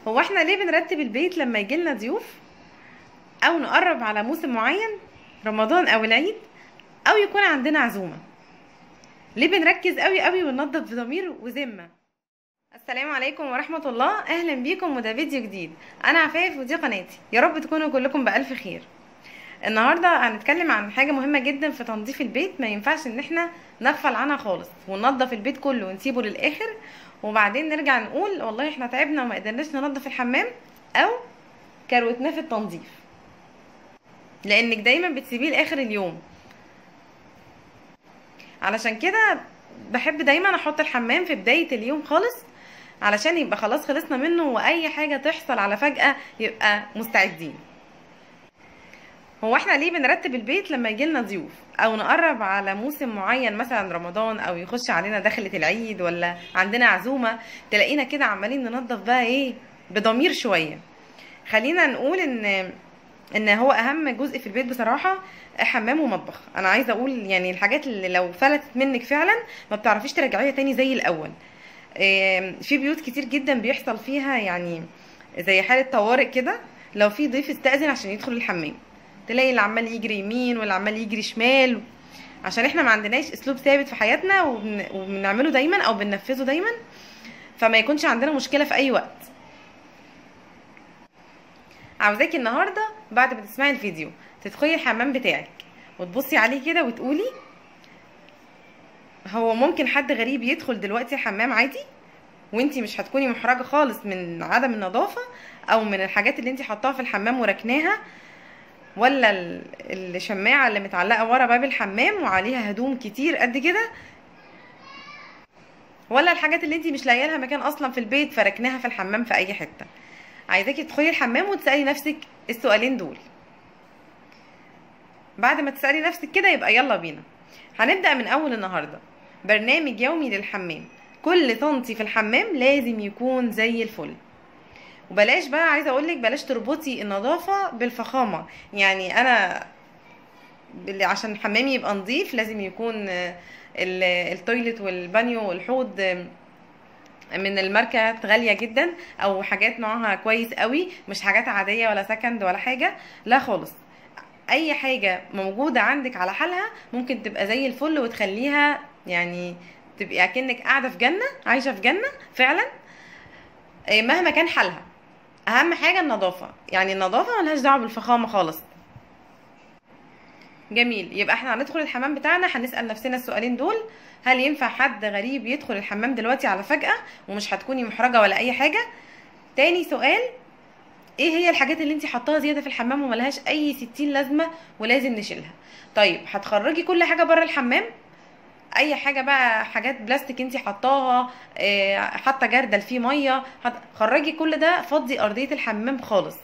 هو احنا ليه بنرتب البيت لما يجيلنا ضيوف او نقرب على موسم معين رمضان او العيد او يكون عندنا عزومه ليه بنركز قوي قوي وننظف بضمير وذمه السلام عليكم ورحمه الله اهلا بيكم وده فيديو جديد انا عفاف ودي قناتي يا رب تكونوا كلكم بالف خير النهارده هنتكلم عن حاجه مهمه جدا في تنظيف البيت ما ينفعش ان احنا نغفل عنها خالص وننظف البيت كله ونسيبه للاخر وبعدين نرجع نقول والله احنا تعبنا وما قدرناش ننظف الحمام او كروتناه في التنظيف لانك دايما بتسيبيه لاخر اليوم علشان كده بحب دايما احط الحمام في بدايه اليوم خالص علشان يبقى خلاص خلصنا منه واي حاجه تحصل على فجاه يبقى مستعدين هو احنا ليه بنرتب البيت لما يجيلنا ضيوف او نقرب على موسم معين مثلا رمضان او يخش علينا دخلة العيد ولا عندنا عزومة تلاقينا كده عمالين ننظف بقى ايه بضمير شوية خلينا نقول ان ان هو اهم جزء في البيت بصراحة حمام ومطبخ انا عايزة اقول يعني الحاجات اللي لو فلتت منك فعلا ما بتعرفيش ترجعيها تاني زي الاول في بيوت كتير جدا بيحصل فيها يعني زي حالة طوارئ كده لو في ضيف استأذن عشان يدخل الحمام تلاقي اللي عمال يجري يمين واللي عمال يجري شمال عشان احنا ما عندناش اسلوب ثابت في حياتنا وبن... وبنعمله دايما او بننفذه دايما فما يكونش عندنا مشكله في اي وقت عاوزاكي النهارده بعد ما تسمعي الفيديو تدخلي الحمام بتاعك وتبصي عليه كده وتقولي هو ممكن حد غريب يدخل دلوقتي الحمام عادي وانتي مش هتكوني محرجه خالص من عدم النظافه او من الحاجات اللي انتي حطاها في الحمام وركناها ولا الشماعة اللي متعلقة ورا باب الحمام وعليها هدوم كتير قد كده ولا الحاجات اللي انتي مش لاقيه لها مكان اصلا في البيت فركناها في الحمام في اي حته عايزاكي تدخلي الحمام وتسالي نفسك السؤالين دول بعد ما تسالي نفسك كده يبقى يلا بينا هنبدا من اول النهارده برنامج يومي للحمام كل سنتي في الحمام لازم يكون زي الفل وبلاش بقى عايزه اقول لك بلاش تربطي النظافه بالفخامه يعني انا عشان حمامي يبقى نظيف لازم يكون التويلت والبانيو والحوض من الماركات غاليه جدا او حاجات نوعها كويس قوي مش حاجات عاديه ولا سكند ولا حاجه لا خالص اي حاجه موجوده عندك على حالها ممكن تبقى زي الفل وتخليها يعني تبقي اكنك قاعده في جنه عايشه في جنه فعلا مهما كان حالها اهم حاجه النظافه يعني النظافه ملهاش دعوه بالفخامه خالص جميل يبقى احنا هندخل الحمام بتاعنا هنسال نفسنا السؤالين دول هل ينفع حد غريب يدخل الحمام دلوقتي على فجاه ومش هتكوني محرجه ولا اي حاجه تاني سؤال ايه هي الحاجات اللي انت حطاها زياده في الحمام وملهاش اي ستين لازمه ولازم نشيلها طيب هتخرجي كل حاجه بره الحمام اي حاجه بقى حاجات بلاستيك انت حطاها اه حاطه جردل فيه ميه خرجي كل ده فضي ارضيه الحمام خالص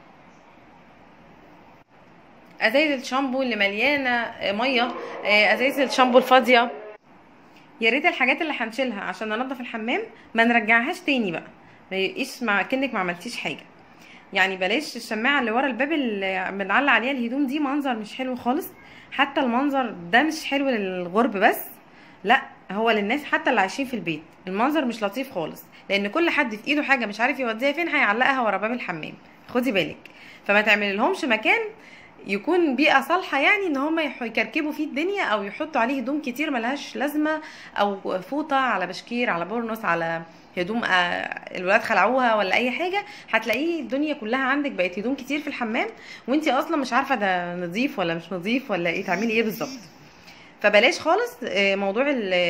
ازايز الشامبو اللي مليانه ميه اه ازايز الشامبو الفاضيه يا ريت الحاجات اللي هنشيلها عشان ننضف الحمام ما نرجعهاش تاني بقى ما يبقيش مع كانك ما عملتيش حاجه يعني بلاش الشماعه اللي ورا الباب اللي بنعلق عليها الهدوم دي منظر مش حلو خالص حتى المنظر ده مش حلو للغرب بس لا هو للناس حتى اللي عايشين في البيت المنظر مش لطيف خالص لان كل حد في ايده حاجه مش عارف يوديها فين هيعلقها ورا باب الحمام خدي بالك فما تعملي لهمش مكان يكون بيئه صالحه يعني ان هم يكركبوا فيه الدنيا او يحطوا عليه هدوم كتير ملهاش لازمه او فوطه على بشكير على بورنوس على هدوم الولاد خلعوها ولا اي حاجه هتلاقيه الدنيا كلها عندك بقت هدوم كتير في الحمام وانتي اصلا مش عارفه ده نظيف ولا مش نظيف ولا ايه تعملي ايه بالظبط فبلاش خالص موضوع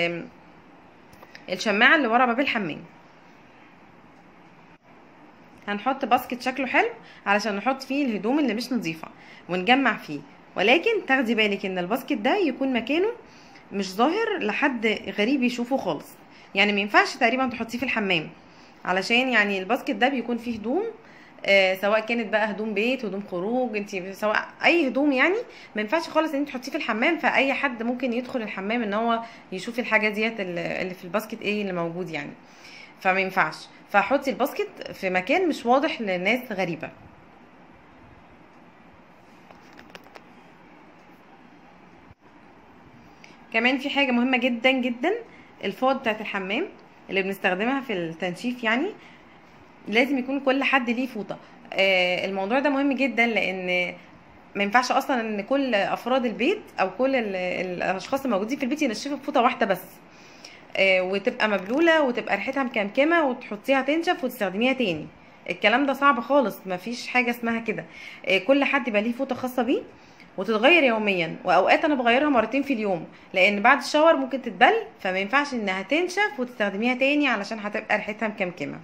الشماعه اللي ورا باب الحمام هنحط باسكت شكله حلو علشان نحط فيه الهدوم اللي مش نظيفه ونجمع فيه ولكن تاخدي بالك ان الباسكت ده يكون مكانه مش ظاهر لحد غريب يشوفه خالص يعني ما ينفعش تقريبا تحطيه في الحمام علشان يعني الباسكت ده بيكون فيه هدوم آه سواء كانت بقى هدوم بيت هدوم خروج انت سواء اي هدوم يعني ما ينفعش خالص ان انت تحطيه في الحمام فاي حد ممكن يدخل الحمام ان هو يشوف الحاجه ديت اللي في الباسكت ايه اللي موجود يعني فما ينفعش فحطي الباسكت في مكان مش واضح للناس غريبه كمان في حاجه مهمه جدا جدا الفوط بتاعت الحمام اللي بنستخدمها في التنشيف يعني لازم يكون كل حد ليه فوطه آه، الموضوع ده مهم جدا لان ما ينفعش اصلا ان كل افراد البيت او كل ال- الاشخاص الموجودين في البيت ينشفوا بفوطه واحده بس آه، وتبقى مبلوله وتبقى ريحتها مكمكمه وتحطيها تنشف وتستخدميها تاني الكلام ده صعب خالص مفيش حاجه اسمها كده آه، كل حد يبقى ليه فوطه خاصه بيه وتتغير يوميا واوقات انا بغيرها مرتين في اليوم لان بعد الشاور ممكن تتبل فما ينفعش انها تنشف وتستخدميها تاني علشان هتبقى ريحتها مكمكمه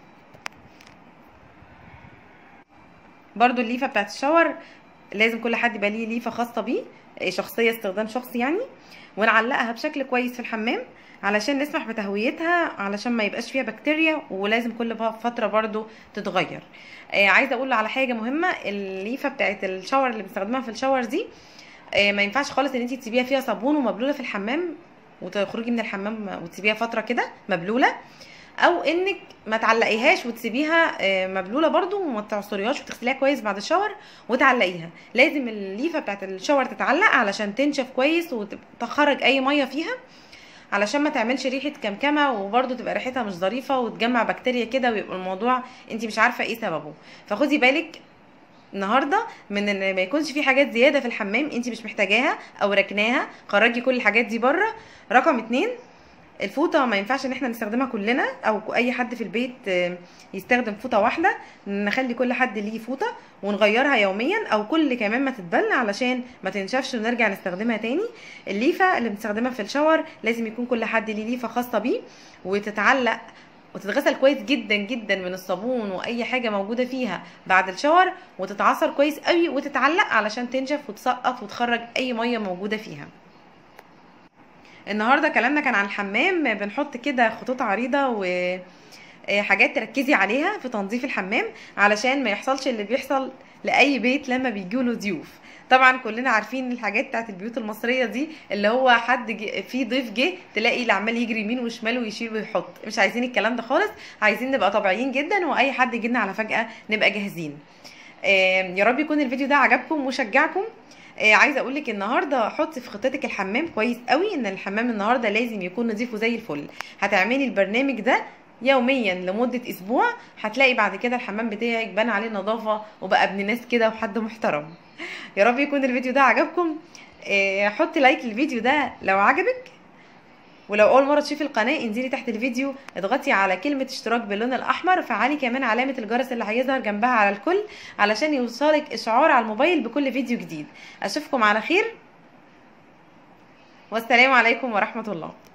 برضو الليفه بتاعت الشاور لازم كل حد يبقى ليه ليفه خاصه بيه إيه، شخصيه استخدام شخصي يعني ونعلقها بشكل كويس في الحمام علشان نسمح بتهويتها علشان ما يبقاش فيها بكتيريا ولازم كل ب- فتره برضو تتغير آه عايزه اقول على حاجه مهمه الليفه بتاعت الشاور اللي بنستخدمها في الشاور دي آه ما ينفعش خالص ان انت تسيبيها فيها صابون ومبلوله في الحمام وتخرجي من الحمام وتسيبيها فتره كده مبلوله او انك ما تعلقيهاش وتسيبيها آه، مبلوله برضو وما تعصريهاش وتغسليها كويس بعد الشاور وتعلقيها لازم الليفه بتاعت الشاور تتعلق علشان تنشف كويس وتخرج اي ميه فيها علشان ما تعملش ريحه كمكمه وبرضو تبقى ريحتها مش ظريفه وتجمع بكتيريا كده ويبقى الموضوع انت مش عارفه ايه سببه فخدي بالك النهارده من ان ما يكونش في حاجات زياده في الحمام انت مش محتاجاها او ركناها خرجي كل الحاجات دي بره رقم اتنين الفوطه ما ينفعش ان احنا نستخدمها كلنا او اي حد في البيت آه، يستخدم فوطه واحده نخلي كل حد ليه فوطه ونغيرها يوميا او كل كمان ما تتبل علشان ما تنشفش ونرجع نستخدمها تاني الليفه اللي بنستخدمها في الشاور لازم يكون كل حد ليه ليفه خاصه بيه وتتعلق وتتغسل كويس جدا جدا من الصابون واي حاجه موجوده فيها بعد الشاور وتتعصر كويس قوي وتتعلق علشان تنشف وتسقط وتخرج اي ميه موجوده فيها النهارده كلامنا كان عن الحمام بنحط كده خطوط عريضه و آه، حاجات تركزي عليها في تنظيف الحمام علشان ما يحصلش اللي بيحصل لاي بيت لما بيجوله ضيوف طبعا كلنا عارفين الحاجات بتاعت البيوت المصريه دي اللي هو حد جه في ضيف جه تلاقي اللي عمال يجري يمين وشمال ويشيل ويحط مش عايزين الكلام ده خالص عايزين نبقى طبيعيين جدا واي حد يجي لنا على فجاه نبقى جاهزين آه، يا رب يكون الفيديو ده عجبكم وشجعكم آه، عايزه اقول لك النهارده حطي في خطتك الحمام كويس قوي ان الحمام النهارده لازم يكون نظيف وزي الفل هتعملي البرنامج ده يوميا لمده اسبوع هتلاقي بعد كده الحمام بتاعك بان عليه نظافه وبقى ابن ناس كده وحد محترم يا رب يكون الفيديو ده عجبكم آه، حطي لايك للفيديو ده لو عجبك ولو اول مره تشوفي القناه انزلي تحت الفيديو اضغطي على كلمه اشتراك باللون الاحمر وفعلي كمان علامه الجرس اللي هيظهر جنبها على الكل علشان يوصلك اشعار على الموبايل بكل فيديو جديد اشوفكم على خير والسلام عليكم ورحمه الله